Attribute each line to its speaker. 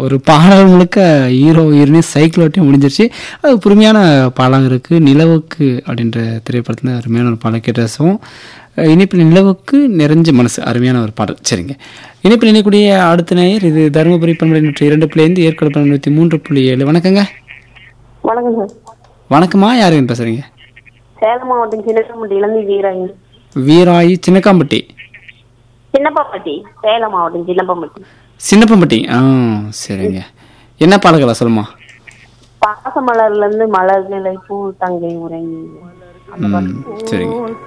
Speaker 1: ஒரு பாடல் முழுக்க ஹீரோ ஹீரோனி சைக்கிள் ஓட்டி முடிஞ்சிருச்சு அது புதுமையான பாடம் இருக்கு நிலவுக்கு அப்படின்ற திரைப்படத்தில் அருமையான ஒரு பாடல் கேட்டு ரசம் இனிப்பில் நிலவுக்கு நிறைஞ்ச மனசு அருமையான ஒரு பாடல் சரிங்க இனிப்பில் இணைக்கூடிய அடுத்த நேயர் இது தருமபுரி பண்பலை நூற்றி இரண்டு புள்ளிலேருந்து ஏற்காடு பண்பலை நூற்றி மூன்று புள்ளி ஏழு வணக்கங்க
Speaker 2: வணக்கம் சார்
Speaker 1: வணக்கம்மா யாருங்க பேசுறீங்க
Speaker 2: சேலம் மாவட்டம் சின்னப்பம்பட்டி இளந்தி வீராயி
Speaker 1: வீராயி சின்னக்காம்பட்டி
Speaker 2: சின்னப்பம்பட்டி சேலம் மாவட்டம் சின்னப்பம்பட்டி
Speaker 1: சின்னப்பம்பட்டி ஆ சரிங்க என்ன பாடல்களா சொல்லுமா
Speaker 2: பாசமலர்ல இருந்து மலர்களை பூ தங்கை உரை
Speaker 1: ம் சரிங்க